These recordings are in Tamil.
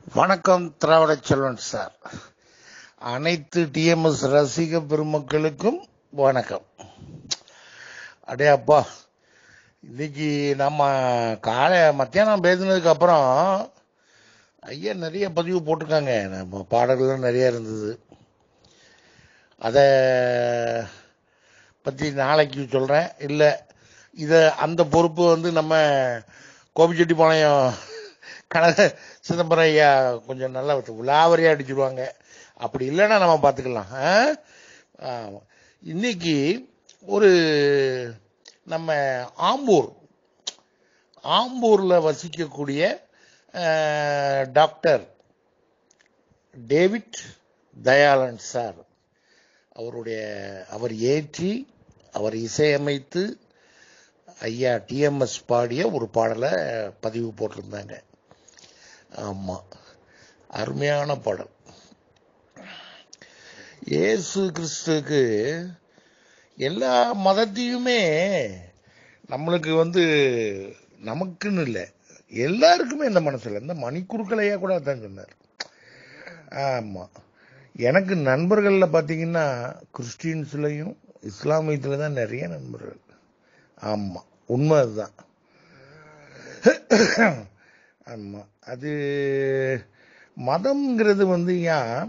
வணக்கம் திராவிட செல்வன் சார் அனைத்து டிஎம்எஸ் ரசிக பெருமக்களுக்கும் வணக்கம் அடே அப்பா இன்னைக்கு நம்ம காலை மத்தியானம் பேசினதுக்கு அப்புறம் ஐயா நிறைய பதிவு போட்டிருக்காங்க நம்ம பாடல்கள் நிறைய இருந்தது அதை பற்றி நாளைக்கு சொல்கிறேன் இல்லை இதை அந்த பொறுப்பு வந்து நம்ம கோபிச்செட்டிப்பாளையம் கனக சிதம்பரம் ஐயா கொஞ்சம் நல்லா விலாவரியாக அடிச்சிடுவாங்க அப்படி இல்லைன்னா நம்ம பார்த்துக்கலாம் ஆ? ஆமா. இன்னைக்கு ஒரு நம்ம ஆம்பூர் ஆம்பூரில் வசிக்கக்கூடிய அஹ், டாக்டர் டேவிட் தயாளன் சார் அவருடைய அவர் ஏற்றி அவர் இசையமைத்து ஐயா டிஎம்எஸ் பாடிய ஒரு பாடலை பதிவு போட்டிருந்தாங்க ஆமா அருமையான பாடல் இயேசு கிறிஸ்துக்கு எல்லா மதத்தையுமே நம்மளுக்கு வந்து நமக்குன்னு இல்லை எல்லாருக்குமே இந்த மனசுல இந்த மணிக்குறுக்கலையா கூட அதான் சொன்னார் ஆமா எனக்கு நண்பர்கள்ல பாத்தீங்கன்னா கிறிஸ்டின்ஸ்லயும் இஸ்லாமியத்துல தான் நிறைய நண்பர்கள் ஆமா உண்மை அதுதான் ஆமா அது மதம்ங்கிறது வந்து ஏன்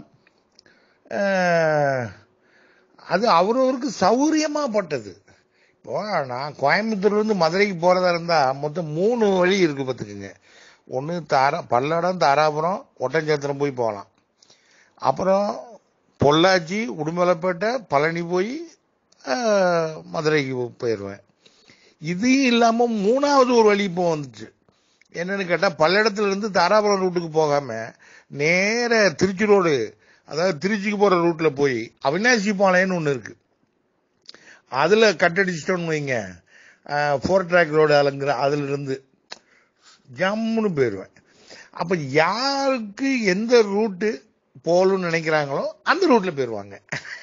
ஆஹ், அது அவரவருக்கு சௌகரியமா பட்டது இப்போ நான் கோயம்புத்தூர்ல இருந்து மதுரைக்கு போறதா இருந்தா மொத்தம் மூணு வழி இருக்கு பார்த்துக்குங்க ஒன்று தாரா பல்லடம் தாராபுரம் ஒட்டஞ்சத்திரம் போய் போகலாம் அப்புறம் பொள்ளாச்சி உடுமலைப்பேட்டை பழனி போய் ஆஹ், மதுரைக்கு போயிடுவேன் இது இல்லாம மூணாவது ஒரு வழி இப்போ வந்துச்சு என்னன்னு கேட்டா பல்லடத்துல இருந்து தாராபுரம் ரூட்டுக்கு போகாம நேர திருச்சி ரோடு அதாவது திருச்சிக்கு போற ரூட்ல போய் அவினாசி பாளையம்னு ஒண்ணு இருக்கு அதுல கட்டடிச்சிட்டோம்னு வைங்க ஃபோர் ட்ராக் ரோடு அலங்குற அதுல இருந்து ஜம்முன்னு போயிடுவேன் அப்ப யாருக்கு எந்த ரூட்டு போகணும்னு நினைக்கிறாங்களோ அந்த ரூட்ல போயிடுவாங்க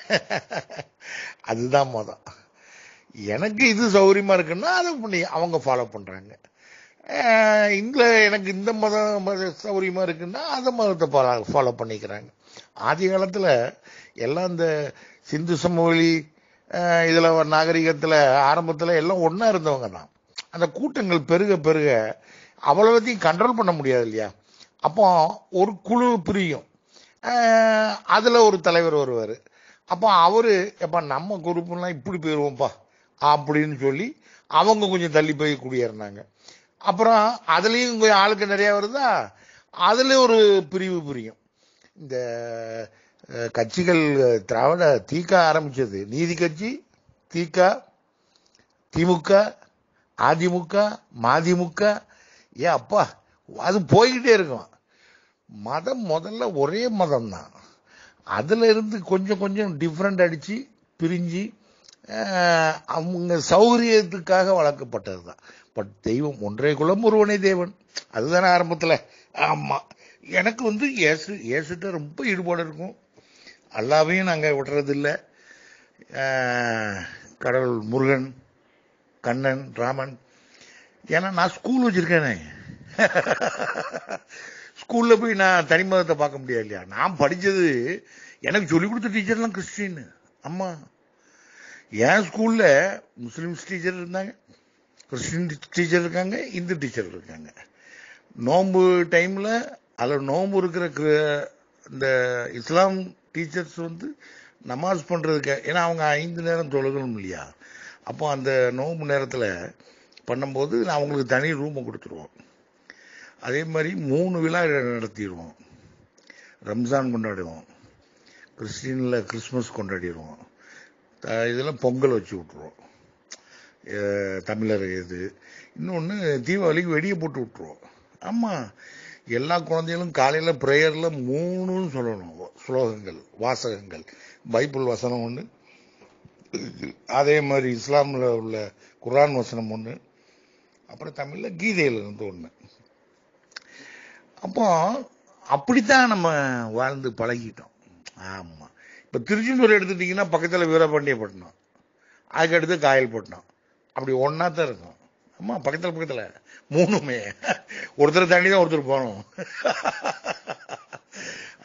அதுதான் மதம் எனக்கு இது சௌகரியமா இருக்குன்னா அதை பண்ணி அவங்க ஃபாலோ பண்றாங்க அஹ் இந்த எனக்கு இந்த மதம் மத சௌகரியமா இருக்குன்னா அந்த மதத்தை ஃபாலோ பண்ணிக்கிறாங்க ஆதி காலத்துல எல்லாம் இந்த சிந்து சமவெளி அஹ் இதுல நாகரிகத்துல ஆரம்பத்துல எல்லாம் ஒண்ணா இருந்தவங்க தான் அந்த கூட்டங்கள் பெருக பெருக அவ்வளவுத்தையும் கண்ட்ரோல் பண்ண முடியாது இல்லையா அப்போ ஒரு குழு பிரியும் அஹ் அதுல ஒரு தலைவர் வருவாரு அப்போ அவரு எப்ப நம்ம குரூப்லாம் இப்படி போயிருவோம்ப்பா அப்படின்னு சொல்லி அவங்க கொஞ்சம் தள்ளி போய் குடியேறினாங்க அப்புறம் அதுலயும் கொஞ்சம் ஆளுக்கு நிறைய வருதா அதுல ஒரு பிரிவு பிரியும் இந்த அஹ், கட்சிகள் திராவிட தீக்க ஆரம்பிச்சது நீதி கட்சி தீக்க திமுக அதிமுக மதிமுக ஏ அப்பா அது போய்கிட்டே இருக்கும் மதம் முதல்ல ஒரே மதம் தான் அதுல இருந்து கொஞ்சம் கொஞ்சம் டிஃப்ரெண்ட் அடிச்சு பிரிஞ்சு அஹ், அவங்க சௌகரியத்துக்காக வளர்க்கப்பட்டது தான் பட் தெய்வம் ஒன்றே குலம் ஒருவனே தேவன் அதுதானே ஆரம்பத்துல ஆமா எனக்கு வந்து இயேசு இயேசுட்ட ரொம்ப ஈடுபாடு இருக்கும் அல்லாவையும் நாங்க விடுறது இல்ல அஹ், கடவுள் முருகன் கண்ணன் ராமன் ஏன்னா நான் ஸ்கூல் வச்சிருக்கேனே ஸ்கூல்ல போய் நான் தனி மதத்தை பார்க்க முடியாது இல்லையா நான் படிச்சது எனக்கு சொல்லிக் கொடுத்த டீச்சர்லாம் கிறிஸ்டின் அம்மா என் ஸ்கூல்ல முஸ்லிம்ஸ் டீச்சர் இருந்தாங்க கிறிஸ்டின் டீச்சர் இருக்காங்க இந்து டீச்சர் இருக்காங்க நோன்பு டைம்ல அதுல நோன்பு இருக்கிற கிற- இந்த இஸ்லாம் டீச்சர்ஸ் வந்து நமாஸ் பண்றதுக்கு ஏன்னா அவங்க ஐந்து நேரம் தொழுகணும் இல்லையா அப்போ அந்த நோன்பு நேரத்துல பண்ணும்போது நான் அவங்களுக்கு தனி ரூமை கொடுத்துருவோம் அதே மாதிரி மூணு விழா நடத்திடுவோம் ரம்ஜான் கொண்டாடுவோம் கிறிஸ்டின்ல கிறிஸ்மஸ் கொண்டாடிடுவோம் த- இதெல்லாம் பொங்கல் வச்சு விட்டுருவோம் அஹ் தமிழர் இது இன்னொன்று தீபாவளிக்கு வெடியை போட்டு விட்டுருவோம் ஆமா எல்லா குழந்தைகளும் காலையில பிரேயர்ல மூணுன்னு சொல்லணும் ஸ்லோகங்கள் வாசகங்கள் பைபிள் வசனம் ஒன்று அதே மாதிரி இஸ்லாம்ல உள்ள குர்ஆன் வசனம் ஒன்று அப்புறம் தமிழ்ல கீதையில இருந்து ஒன்று அப்போ அப்படித்தான் நம்ம வாழ்ந்து பழகிட்டோம் ஆமா இப்ப திருச்செந்தூர் எடுத்துட்டீங்கன்னா பக்கத்துல வீரபாண்டியப்பட்டினம் அதுக்கு அடுத்து காயல்பட்டினம் அப்படி ஒன்னா தான் இருக்கும் ஆமா பக்கத்துல பக்கத்துல மூணுமே ஒருத்தர் தாண்டி தான் ஒருத்தர் போகணும்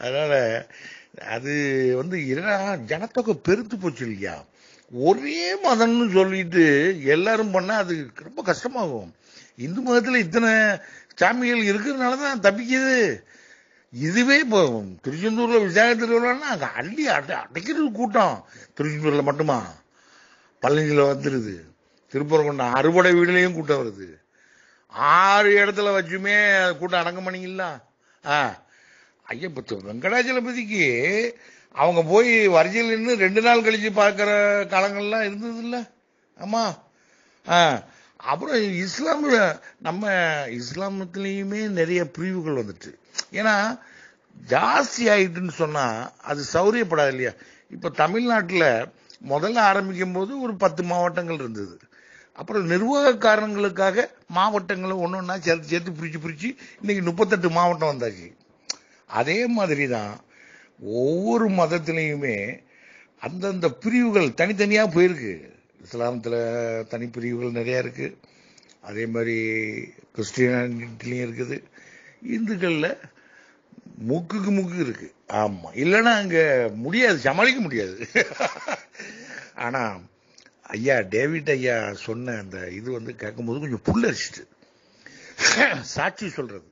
அதனால அது வந்து என்ன ஜனத்தொகை பெருத்து போச்சு இல்லையா ஒரே மதம்னு சொல்லிட்டு எல்லாரும் பண்ணா அது ரொம்ப கஷ்டமாகும் இந்து மதத்துல இத்தனை சாமிகள் இருக்கிறதுனால தான் தப்பிக்குது இதுவே இப்போ திருச்செந்தூர்ல விசாக திருவிழான்னா அங்க அள்ளி அடை அடைக்கிறது கூட்டம் திருச்செந்தூர்ல மட்டுமா பழனியில வந்துருது திருப்பரங்குன்றம் அறுபடை வீடுலயும் கூட்டம் வருது ஆறு இடத்துல வச்சுமே கூட்டம் அடங்க மாட்டீங்களா ஆ ஐயா இப்போ வெங்கடாச்சலபதிக்கு அவங்க போய் வரிசையில் நின்று ரெண்டு நாள் கழிச்சு பார்க்குற காலங்கள்லாம் இருந்தது இல்ல ஆமா ஆ அப்புறம் இஸ்லாம் நம்ம இஸ்லாமத்துலேயுமே நிறைய பிரிவுகள் வந்துட்டு ஏன்னா ஜாஸ்தி ஆயிட்டுன்னு சொன்னா அது சௌரியப்படாது இல்லையா இப்ப தமிழ்நாட்டில் முதல்ல ஆரம்பிக்கும் போது ஒரு பத்து மாவட்டங்கள் இருந்தது அப்புறம் நிர்வாக காரணங்களுக்காக மாவட்டங்களை ஒன்று ஒன்றா சேர்த்து சேர்த்து பிரிச்சு பிரிச்சு இன்னைக்கு முப்பத்தெட்டு மாவட்டம் வந்தாச்சு அதே மாதிரி தான் ஒவ்வொரு மதத்திலையுமே அந்தந்த பிரிவுகள் தனித்தனியாக போயிருக்கு இஸ்லாமத்தில் தனி பிரிவுகள் நிறையா இருக்கு அதே மாதிரி கிறிஸ்டியானிட்டிலையும் இருக்குது இந்துக்களில் முக்குக்கு முக்கு இருக்கு ஆமா இல்லைன்னா அங்க முடியாது சமாளிக்க முடியாது ஆனா ஐயா டேவிட் ஐயா சொன்ன அந்த இது வந்து கேட்கும்போது கொஞ்சம் புல்லரிச்சிட்டு சாட்சி சொல்றது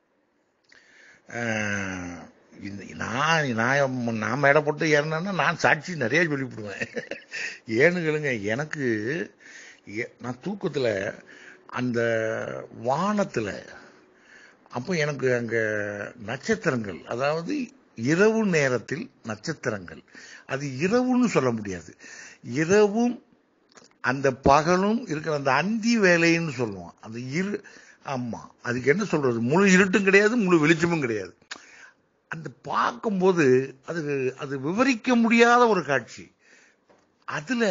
ஆஹ், இந்த நான் நான் நான் மேடை போட்டு ஏறினேன்னா நான் சாட்சி நிறைய சொல்லிவிடுவேன் ஏன்னு கேளுங்க எனக்கு எ- நான் தூக்கத்துல அந்த வானத்துல அப்போ எனக்கு அங்க நட்சத்திரங்கள் அதாவது இரவு நேரத்தில் நட்சத்திரங்கள் அது இரவுன்னு சொல்ல முடியாது இரவும் அந்த பகலும் இருக்கிற அந்த அந்தி வேலைன்னு சொல்லுவோம் அந்த இரு ஆமா அதுக்கு என்ன சொல்றது முழு இருட்டும் கிடையாது முழு வெளிச்சமும் கிடையாது அந்த பார்க்கும்போது அது அது விவரிக்க முடியாத ஒரு காட்சி அதுல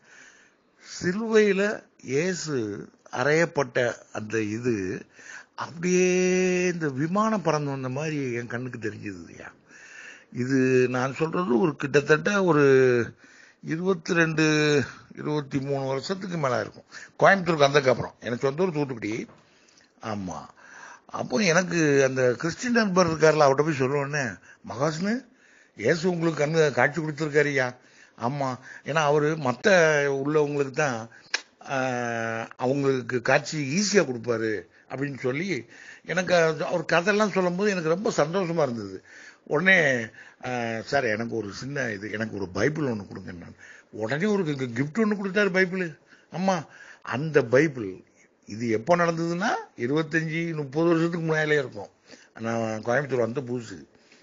சிலுவையில இயேசு அறையப்பட்ட அந்த இது அப்படியே இந்த விமானம் பறந்து வந்த மாதிரி என் கண்ணுக்கு தெரிஞ்சது ஐயா இது நான் சொல்றது ஒரு கிட்டத்தட்ட ஒரு இருபத்தி ரெண்டு இருபத்தி மூணு வருஷத்துக்கு மேல இருக்கும் கோயம்புத்தூருக்கு வந்ததுக்கு அப்புறம் எனக்கு சொந்த ஊர் தூத்துக்குடி ஆமா அப்போ எனக்கு அந்த கிறிஸ்டின் நண்பர் இருக்கார்ல அவர்கிட்ட போய் சொல்லுவேன்னு மகாஸ்னு இயேசு உங்களுக்கு கண்ணு காட்சி கொடுத்துருக்காருயா ஆமா ஏன்னா அவரு மத்த உள்ளவங்களுக்கு தான் ஆஹ், அவங்களுக்கு காட்சி ஈஸியா கொடுப்பாரு அப்படின்னு சொல்லி எனக்கு அது- அவர் கதையெல்லாம் சொல்லும்போது எனக்கு ரொம்ப சந்தோஷமா இருந்தது உடனே ஆஹ், சார் எனக்கு ஒரு சின்ன இது எனக்கு ஒரு பைபிள் ஒன்று கொடுங்க நான் உடனே ஒரு கிஃப்ட் ஒன்று கொடுத்தாரு பைபிள் ஆமா அந்த பைபிள் இது எப்போ நடந்ததுன்னா இருபத்தஞ்சி முப்பது வருஷத்துக்கு முன்னாலே இருக்கும் நான் கோயம்புத்தூர் வந்த புதுசு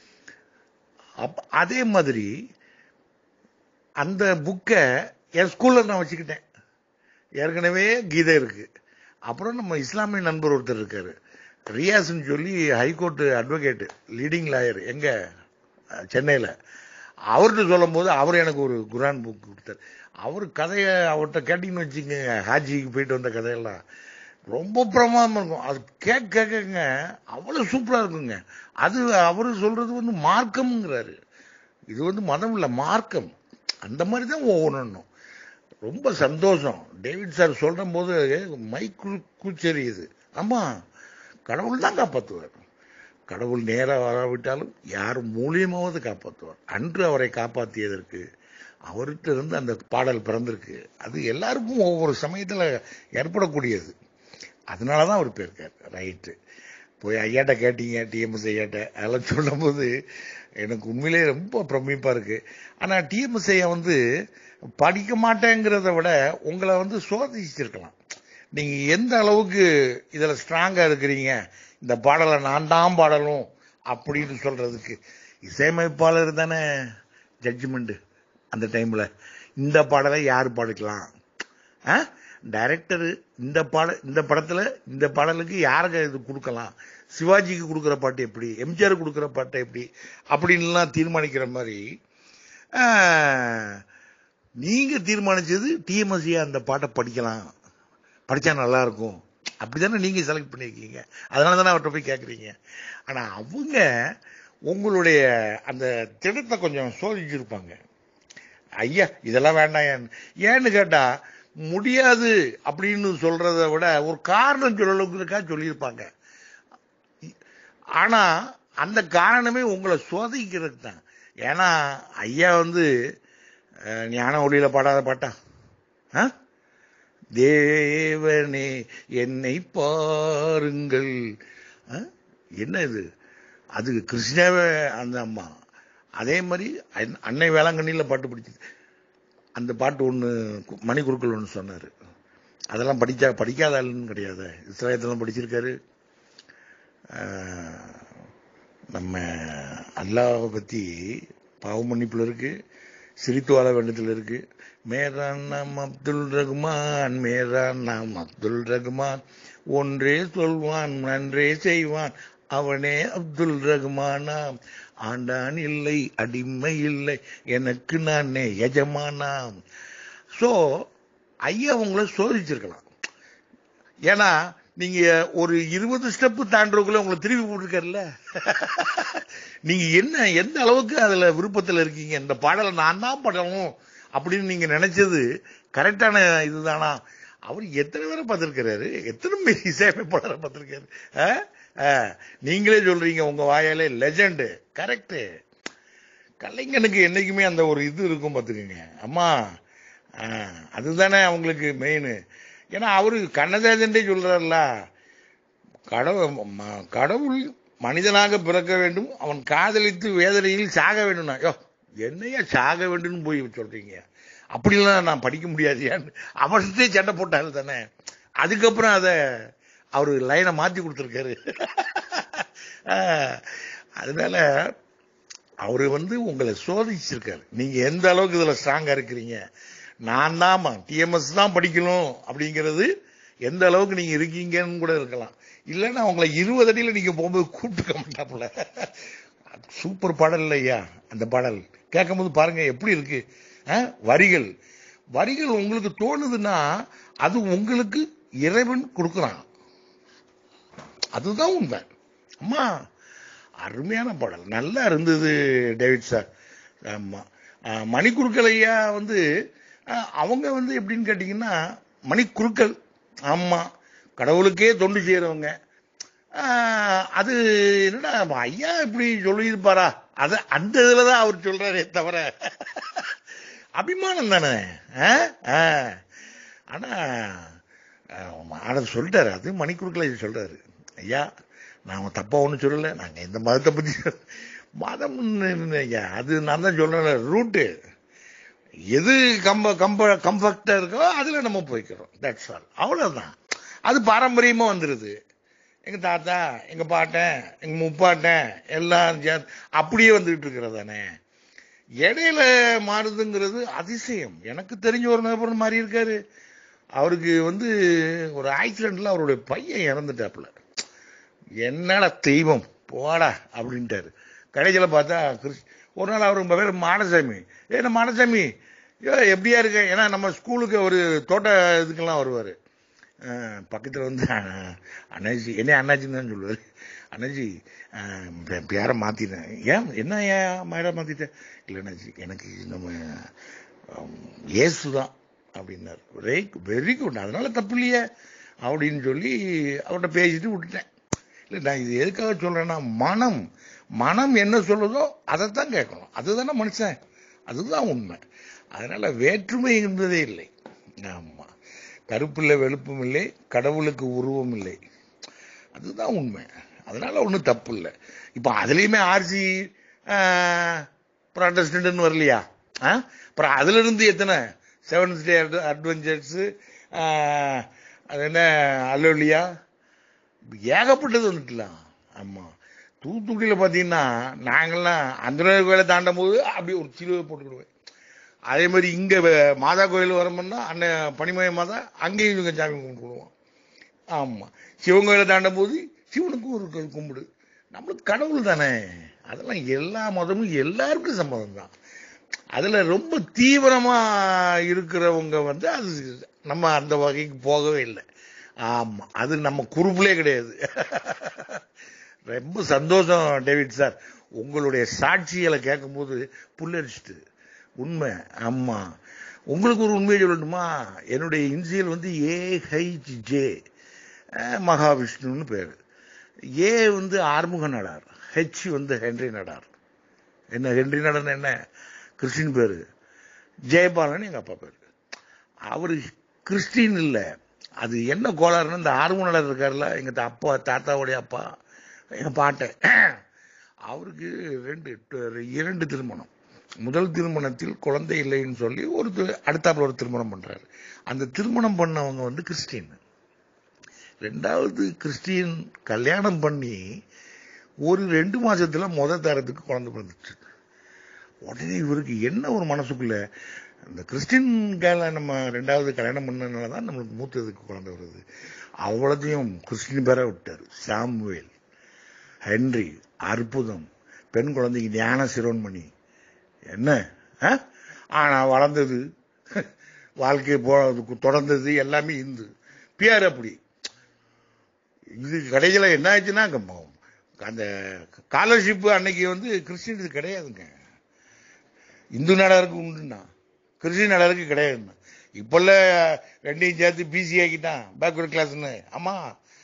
அப் அதே மாதிரி அந்த புக்கை என் ஸ்கூல்ல நான் வச்சுக்கிட்டேன் ஏற்கனவே கீதை இருக்கு அப்புறம் நம்ம இஸ்லாமிய நண்பர் ஒருத்தர் இருக்காரு ரியாஸ்ன்னு சொல்லி ஹைகோர்ட் அட்வொகேட் லீடிங் லாயர் எங்க அஹ், சென்னையில அவர்கிட்ட சொல்லும் போது அவர் எனக்கு ஒரு குரான் புக் கொடுத்தாரு அவர் கதையை அவர்கிட்ட கேட்டீங்கன்னு வச்சுக்கோங்க ஹாஜிக்கு போயிட்டு வந்த கதையெல்லாம் ரொம்ப பிரமாதமா இருக்கும் அது கேட்க கேட்கங்க அவ்வளவு சூப்பரா இருக்குங்க அது அவரு சொல்றது வந்து மார்க்கம்ங்கிறாரு இது வந்து மதம் இல்ல மார்க்கம் அந்த மாதிரி தான் ஒவ்வொன்றும் ரொம்ப சந்தோஷம் டேவிட் சார் சொல்ற போது மைக் கூச்செறியுது ஆமா கடவுள் தான் காப்பாற்றுவார் கடவுள் நேரா வராவிட்டாலும் யார் மூலியமாவது காப்பாற்றுவார் அன்று அவரை காப்பாற்றியதற்கு அவர்கிட்ட இருந்து அந்த பாடல் பிறந்திருக்கு அது எல்லாருக்கும் ஒவ்வொரு சமயத்துல ஏற்படக்கூடியது அதனாலதான் அவர் போயிருக்கார் ரைட்டு போய் ஐயாட்ட கேட்டீங்க டிஎம்எஸ் ஐயாட்ட அதெல்லாம் சொல்லும்போது எனக்கு உண்மையிலே ரொம்ப பிரமிப்பா இருக்கு ஆனா டிஎம்எஸ் ஐயா வந்து படிக்க மாட்டேங்கிறத விட உங்களை வந்து சோதிச்சிருக்கலாம் நீங்க எந்த அளவுக்கு இதுல ஸ்ட்ராங்கா இருக்கிறீங்க இந்த பாடலை நான் தான் பாடலும் அப்படின்னு சொல்றதுக்கு இசையமைப்பாளர் தானே ஜட்ஜ்மெண்ட் அந்த டைம்ல இந்த பாடலை யார் பாடிக்கலாம் டைரக்டர் இந்த பாட இந்த படத்துல இந்த பாடலுக்கு யாருக்கு இது கொடுக்கலாம் சிவாஜிக்கு கொடுக்குற பாட்டு எப்படி எம்ஜிஆர் கொடுக்குற பாட்டு எப்படி அப்படின்லாம் தீர்மானிக்கிற மாதிரி ஆஹ், நீங்க தீர்மானிச்சது டிஎம்எஸ்சியா அந்த பாட்டை படிக்கலாம் படிச்சா நல்லா இருக்கும் அப்படிதானே நீங்க செலக்ட் பண்ணிருக்கீங்க அதனால தானே அவர்கிட்ட போய் கேக்குறீங்க ஆனா அவங்க உங்களுடைய அந்த திட்டத்தை கொஞ்சம் சோதிச்சிருப்பாங்க ஐயா இதெல்லாம் வேண்டாம் ஏன்னு ஏன்னு கேட்டா முடியாது அப்படின்னு சொல்றதை விட ஒரு காரணம் சொல்லலுங்கிறதுக்காக சொல்லியிருப்பாங்க ஆனா அந்த காரணமே உங்களை சோதிக்கிறதுக்கு தான் ஏன்னா ஐயா வந்து அஹ், ஞான ஒளியில பாடாத பாட்டா ஆ? தேவனே என்னை பாருங்கள் ஆ? என்ன இது அது கிருஷ்ணாவே அந்த அம்மா அதே மாதிரி அன்- அன்னை வேளாங்கண்ணியில் பாட்டு படிச்சது அந்த பாட்டு ஒன்று மணி குருக்கள் ஒன்று சொன்னார் அதெல்லாம் படிச்சா படிக்காத ஆளுன்னு கிடையாது இஸ்ராயத்தெல்லாம் படிச்சிருக்காரு ஆஹ், நம்ம அல்லாவை பற்றி பாவ மன்னிப்புல இருக்கு சிரித்து வாழ வேண்டத்தில் இருக்கு மேரா நாம் அப்துல் ரகுமான் மேரா நாம் அப்துல் ரகுமான் ஒன்றே சொல்வான் நன்றே செய்வான் அவனே அப்துல் ரகுமானாம் ஆண்டான் இல்லை அடிமை இல்லை எனக்கு நானே எஜமானாம் சோ ஐயா உங்களை சோதிச்சிருக்கலாம் ஏன்னா நீங்க ஒரு இருபது ஸ்டெப் தாண்டறதுக்குள்ள உங்களை திருப்பி போட்டிருக்காருல்ல நீங்க என்ன எந்த அளவுக்கு அதுல விருப்பத்துல இருக்கீங்க இந்த பாடலை நான் தான் பாடணும் அப்படின்னு நீங்க நினைச்சது கரெக்டான இதுதானா அவர் எத்தனை பேரை பார்த்திருக்கிறாரு எத்தனை பேர் இசையமைப்பாளரை பார்த்திருக்காரு ஆ? ஆ. நீங்களே சொல்றீங்க உங்க வாயாலே லெஜண்ட் கரெக்ட் கலைஞனுக்கு என்னைக்குமே அந்த ஒரு இது இருக்கும் பார்த்துக்குங்க அம்மா ஆ, அதுதானே அவங்களுக்கு மெயின் ஏன்னா அவரு கண்ணதாசன்டே சொல்றாருல கடவுள் ம- கடவுள் மனிதனாக பிறக்க வேண்டும் அவன் காதலித்து வேதனையில் சாக வேண்டும்னா யோ என்னையா சாக வேண்டும்னு போய் சொல்றீங்க அப்படிலாம் நான் படிக்க முடியாதுயான்னு அவர்கிட்டே சண்டை போட்டாரு தானே அதுக்கப்புறம் அதை அவர் லைனை மாத்தி கொடுத்துருக்காரு அதனால அவரு வந்து உங்களை சோதிச்சிருக்காரு நீங்க எந்த அளவுக்கு இதுல ஸ்ட்ராங்கா இருக்கிறீங்க நான் தான் டிஎம்எஸ் தான் படிக்கணும் அப்படிங்கிறது எந்த அளவுக்கு நீங்க இருக்கீங்கன்னு கூட இருக்கலாம் இல்லைன்னா உங்களை இருபது அடியில நீங்க போகும்போது கூப்பிட்டுக்க மாட்டாப்புல சூப்பர் பாடல் இல்லையா அந்த பாடல் கேட்கும்போது பாருங்க எப்படி இருக்கு ஆ? வரிகள் வரிகள் உங்களுக்கு தோணுதுன்னா அது உங்களுக்கு இறைவன் கொடுக்குறான் அதுதான் உண்மை அம்மா அருமையான பாடல் நல்லா இருந்தது டேவிட் சார் ஆமா ஆஹ் மணிக்குருக்கள் ஐயா வந்து ஆஹ் அவங்க வந்து எப்படின்னு கேட்டீங்கன்னா மணிக்குருக்கள் ஆமா கடவுளுக்கே தொண்டு செய்யறவங்க ஆஹ் அது என்னடா அப்ப ஐயா இப்படி சொல்லியிருப்பாரா அத அந்த இதுல தான் அவர் சொல்றாரே தவிர அபிமானம் தானே ஆஹ்? ஆஹ். ஆனா ஆஹ், அதை சொல்லிட்டாரு அது மணிக்குருக்களை சொல்றாரு ஐயா நாம தப்பா ஒண்ணும் சொல்லல நாங்க இந்த மதத்தை பத்தி சொல்ல- மதம் ஐயா அது நான் தான் சொல்றேன் ரூட்டு எது கம்ப கம்ப கம்ஃபர்ட்டா இருக்கோ அதுல நம்ம போய்க்கிறோம் தட்ஸ் ஆல் அவ்வளவுதான் அது பாரம்பரியமா வந்துருது எங்க தாத்தா எங்க பாட்டன் எங்க முப்பாட்டன் எல்லாம் சேர்ந்து அப்படியே வந்துகிட்டு இருக்கிறது தானே இடையில மாறுதுங்கிறது அதிசயம் எனக்கு தெரிஞ்ச ஒரு நபர் மாதிரி இருக்காரு அவருக்கு வந்து ஒரு ஆக்சிடென்ட்ல அவருடைய பையன் இறந்துட்டாப்புல என்னடா தெய்வம் போடா அப்படின்ட்டாரு கடைசியில பார்த்தா கிறிஸ் ஒரு நாள் அவர் பேர் மாடசாமி ஏன்னா மாடசாமி ஐயோ எப்படியா இருக்க ஏன்னா நம்ம ஸ்கூலுக்கு ஒரு தோட்ட இதுக்கெல்லாம் வருவார் பக்கத்தில் வந்து அஹ், அண்ணாச்சி என்ன அண்ணாச்சின்னு தான் சொல்லுவார் அண்ணாச்சி அஹ், பே- பேரை மாற்றிட்டேன் ஏன் என்ன ஏன் பேரை மாற்றிட்டேன் இல்லை அண்ணாச்சி எனக்கு நம்ம அஹ், இயேசு தான் அப்படின்னார் வெரி வெரி குட் அதனால தப்பு இல்லையே அப்படின்னு சொல்லி அவர்கிட்ட பேசிட்டு விட்டுட்டேன் இல்லை நான் இது எதுக்காக சொல்றேன்னா மனம் மனம் என்ன சொல்லுதோ அதைத்தான் கேட்கணும் அதுதானே மனுஷன் அதுதான் உண்மை அதனால வேற்றுமை என்பதே இல்லை ஆமா கருப்பில்லை வெளுப்பும் இல்லை கடவுளுக்கு உருவம் இல்லை அதுதான் உண்மை அதனால ஒன்றும் தப்பு இல்லை இப்போ அதுலேயுமே ஆர்சி ப்ராட்டஸ்டன்ட்னு வரலையா ஆ? அப்புறம் அதுல இருந்து எத்தனை செவன்த் டே அட்வென்ச்சர்ஸ் அது என்ன அல்லோலியா ஏகப்பட்டது வந்துட்டுலாம் ஆமா தூத்துக்குடியில பாத்தீங்கன்னா நாங்கெல்லாம் அந்த கோயிலை தாண்டும் போது அப்படியே ஒரு சிலுவை போட்டுக்கிடுவேன் அதே மாதிரி இங்க வ- மாதா கோயில் வரமுன்னா அண்ணன் பனிமய மாதா அங்கேயும் இவங்க சாமி கும்பிடுவோம் ஆமா சிவன் கோயிலை தாண்டும் போது சிவனுக்கும் ஒரு கோயில் கும்பிடு நம்மளுக்கு கடவுள் தானே அதெல்லாம் எல்லா மதமும் எல்லாருக்கும் சம்மதம் தான் அதுல ரொம்ப தீவிரமா இருக்கிறவங்க வந்து அது நம்ம அந்த வகைக்கு போகவே இல்லை ஆமா அது நம்ம குரூப்லே கிடையாது ரொம்ப சந்தோஷம் டேவிட் சார் உங்களுடைய சாட்சிகளை கேட்கும்போது புல்லரிச்சிட்டு உண்மை ஆமா உங்களுக்கு ஒரு உண்மையை சொல்லட்டுமா என்னுடைய இன்சியல் வந்து ஏஹெச் ஜே மகாவிஷ்ணுன்னு பேர் ஏ வந்து ஆறுமுக நாடார் ஹெச் வந்து ஹென்றி நடார் என்ன ஹென்றி நடார் என்ன கிறிஸ்டின் பேரு ஜெயபாலன் எங்க அப்பா பேரு அவரு கிறிஸ்டின் இல்ல அது என்ன கோளாறுன்னு இந்த ஹார்மோனலர் இருக்காருல்ல எங்க தா- அப்பா தாத்தாவுடைய அப்பா எங்க பாட்டன் அவருக்கு ரெண்டு இரண்டு திருமணம் முதல் திருமணத்தில் குழந்தை இல்லைன்னு சொல்லி ஒரு தி- அடுத்தாப்புல ஒரு திருமணம் பண்றாரு அந்த திருமணம் பண்ணவங்க வந்து கிறிஸ்டின் ரெண்டாவது கிறிஸ்டியன் கல்யாணம் பண்ணி ஒரு ரெண்டு மாசத்துல முத தரத்துக்கு குழந்தை பிறந்துச்சு உடனே இவருக்கு என்ன ஒரு மனசுக்குள்ள இந்த கிறிஸ்டின் கேல நம்ம ரெண்டாவது கல்யாணம் பண்ணனால தான் நம்மளுக்கு மூத்ததுக்கு குழந்தை வருது அவ்வளோத்தையும் கிறிஸ்டின் பேரா விட்டாரு சாமுவேல் ஹென்றி அற்புதம் பெண் குழந்தைக்கு ஞான சிரோன்மணி என்ன ஆ? ஆனா வளர்ந்தது வாழ்க்கை போ தொடர்ந்தது எல்லாமே இந்து பியார் அப்படி இது கடைசியில என்ன ஆச்சுன்னா அங்க அந்த ஸ்காலர்ஷிப் அன்னைக்கு வந்து கிறிஸ்டின் கிடையாதுங்க இந்து நாடாருக்கு உண்டுண்ணா கிறிஸ்டின் நாடாருக்கு கிடையாதுண்ணா இப்பல்ல ரெண்டையும் சேர்த்து பிசி ஆக்கிட்டான் பேக்வர்ட் கிளாஸ்னு ஆமா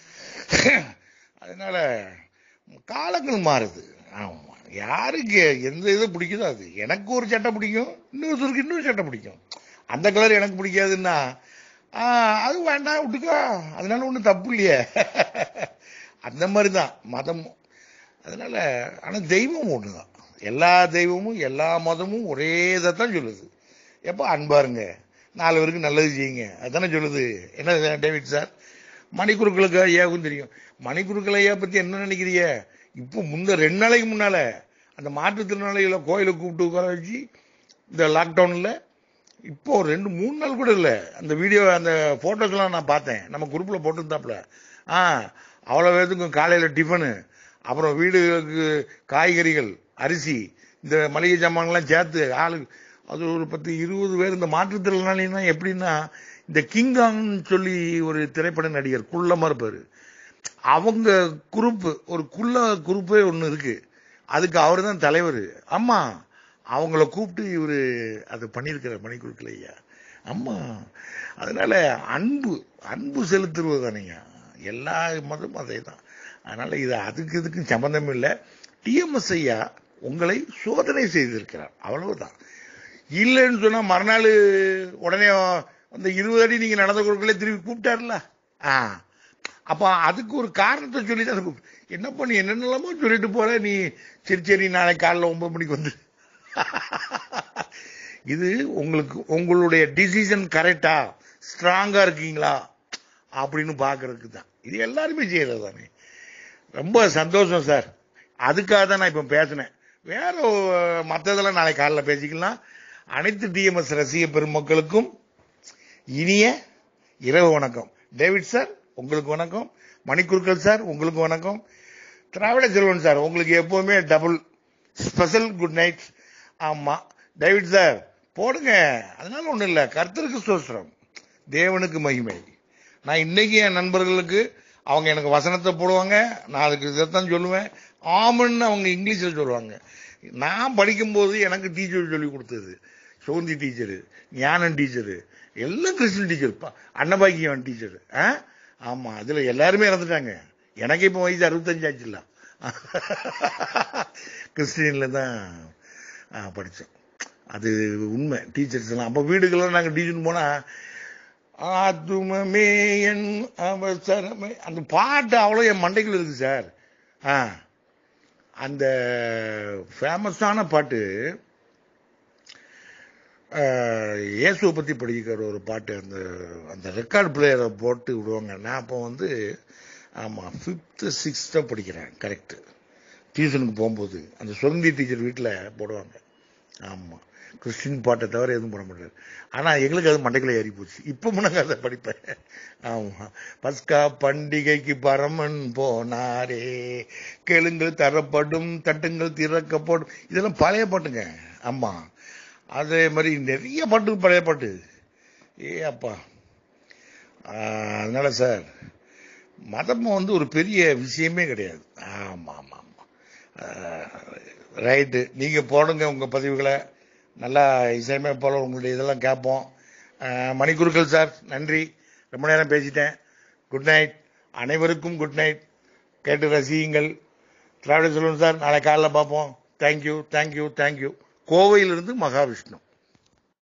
அதனால காலங்கள் மாறுது ஆமா யாருக்கு எந்த இது பிடிக்குதோ அது எனக்கு ஒரு சட்டை பிடிக்கும் இன்னொருத்தருக்கு இன்னொரு சட்டை பிடிக்கும் அந்த கலர் எனக்கு பிடிக்காதுன்னா ஆ, அது வேண்டாம் விட்டுக்கோ அதனால ஒன்றும் தப்பு இல்லையே அந்த மாதிரி தான் மதம் அதனால ஆனா தெய்வம் ஒண்ணுதான் எல்லா தெய்வமும் எல்லா மதமும் ஒரே இதைத்தான் சொல்லுது எப்போ அன்பாருங்க நாலு பேருக்கு நல்லது செய்யுங்க அதானே சொல்லுது என்ன டேவிட் சார் மணிக்குருக்களுக்கு ஐயாவுக்கும் தெரியும் மணிக்குருக்கள் ஐயா பத்தி என்ன நினைக்கிறீங்க இப்போ முந்த ரெண்டு நாளைக்கு முன்னால அந்த மாற்றுத்திறனாளிகளை கோயிலுக்கு கூப்பிட்டு உட்கார வச்சு இந்த லாக்டவுன்ல இப்போ ஒரு ரெண்டு மூணு நாள் கூட இல்லை அந்த வீடியோ அந்த போட்டோஸ்லாம் நான் பார்த்தேன் நம்ம குரூப்ல போட்டுருந்தாப்புல ஆ அவ்வளோ பேத்துக்கும் காலையில் டிஃபனு அப்புறம் வீடுகளுக்கு காய்கறிகள் அரிசி இந்த மளிகை சாமான்லாம் சேர்த்து ஆளு அது ஒரு பத்து இருபது பேர் இந்த மாற்றுத்திறனாளினா எப்படின்னா இந்த கிங்காங்னு சொல்லி ஒரு திரைப்பட நடிகர் குள்ளமா இருப்பாரு அவங்க குரூப் ஒரு குள்ள குரூப்பே ஒன்று இருக்கு அதுக்கு அவர் தான் தலைவர் ஆமா அவங்கள கூப்பிட்டு இவரு அது பண்ணியிருக்கிறார் மணிக்குழுக்கள் ஐயா ஆமா அதனால அன்பு அன்பு செலுத்துறது தானேங்க எல்லா மதமும் அதே தான் அதனால இது அதுக்கு இதுக்கும் சம்பந்தம் இல்லை டிஎம்எஸ் ஐயா உங்களை சோதனை செய்திருக்கிறார் அவ்வளவுதான் இல்லைன்னு சொன்னா மறுநாள் உடனே அந்த இருபது அடி நீங்க நடந்த கொடுக்கல திருப்பி கூப்பிட்டாருல ஆ அப்ப அதுக்கு ஒரு காரணத்தை சொல்லி தான் கூப்பிட்டு என்ன பண்ணி என்னென்னலாமோ சொல்லிட்டு போற நீ சரி சரி நாளைக்கு காலைல ஒன்பது மணிக்கு வந்து இது உங்களுக்கு உங்களுடைய டிசிஷன் கரெக்டா ஸ்ட்ராங்கா இருக்கீங்களா அப்படின்னு பாக்குறதுக்கு தான் இது எல்லாருமே செய்யறது தானே ரொம்ப சந்தோஷம் சார் அதுக்காக தான் நான் இப்ப பேசினேன் வேற ஒ- மத்ததெல்லாம் நாளைக்கு காலைல பேசிக்கலாம் அனைத்து டிஎம்எஸ் ரசிக பெருமக்களுக்கும் இனிய இரவு வணக்கம் டேவிட் சார் உங்களுக்கு வணக்கம் மணிக்குருக்கள் சார் உங்களுக்கு வணக்கம் திராவிட செல்வன் சார் உங்களுக்கு எப்பவுமே டபுள் ஸ்பெஷல் குட் நைட் ஆமா டேவிட் சார் போடுங்க அதனால ஒண்ணும் இல்ல கர்த்தருக்கு சோஸ்திரம் தேவனுக்கு மகிமை நான் இன்னைக்கு என் நண்பர்களுக்கு அவங்க எனக்கு வசனத்தை போடுவாங்க நான் அதுக்கு இதைத்தான் சொல்லுவேன் ஆமன்னு அவங்க இங்கிலீஷ்ல சொல்லுவாங்க நான் படிக்கும்போது எனக்கு டீச்சர் சொல்லி கொடுத்தது சோந்தி டீச்சரு ஞானன் டீச்சரு எல்லாம் கிறிஸ்டின் டீச்சர் அன்னபாக்கியம் டீச்சர் ஆமா அதுல எல்லாருமே இறந்துட்டாங்க எனக்கு இப்போ வயசு அறுபத்தஞ்சு ஆச்சுல்ல கிறிஸ்டின்ல தான் ஆ, படிச்சோம் அது உண்மை டீச்சர்ஸ் எல்லாம் அப்ப வீடுகள்லாம் நாங்க டியூஷன் போனா ஆத்துமமே என் அவசரமே அந்த பாட்டு அவ்வளோ என் மண்டைக்குள்ள இருக்கு சார் ஆ அந்த ஃபேமஸான பாட்டு ஆஹ், இயேசுவை பத்தி படிக்கிற ஒரு பாட்டு அந்த அந்த ரெக்கார்ட் பிளேயரை போட்டு விடுவாங்க நான் அப்போ வந்து ஆமா ஃபிஃப்த்து சிக்ஸ்த்தை படிக்கிறேன் கரெக்ட் டியூஷனுக்கு போகும்போது அந்த சுகந்தி டீச்சர் வீட்டில் போடுவாங்க ஆமா கிறிஸ்டின் பாட்டை தவிர எதுவும் போட மாட்டாரு ஆனா எங்களுக்கு அது மண்டைக்குள்ள ஏறி போச்சு இப்போ நாங்க அதை படிப்பேன் ஆமா பஸ்கா பண்டிகைக்கு பரமன் போனாரே கேளுங்கள் தரப்படும் தட்டுங்கள் திறக்கப்படும் இதெல்லாம் பழைய பாட்டுங்க ஆமா அதே மாதிரி நிறைய பாட்டு பழைய பாட்டு ஏ அப்பா ஆஹ், அதனால சார் மதம் வந்து ஒரு பெரிய விஷயமே கிடையாது ஆமா ஆமா ஆமா ரைட்டு நீங்க போடுங்க உங்க பதிவுகளை நல்லா இசையமைப்பாளர் உங்களுடைய இதெல்லாம் கேட்போம் அஹ், மணிக்குருக்கள் சார் நன்றி ரொம்ப நேரம் பேசிட்டேன் குட் நைட் அனைவருக்கும் குட் நைட் கேட்டு ரசியுங்கள் திராவிட செல்வன் சார் நாளை காலைல பார்ப்போம் தேங்க்யூ தேங்க்யூ தேங்க்யூ கோவையிலிருந்து மகாவிஷ்ணு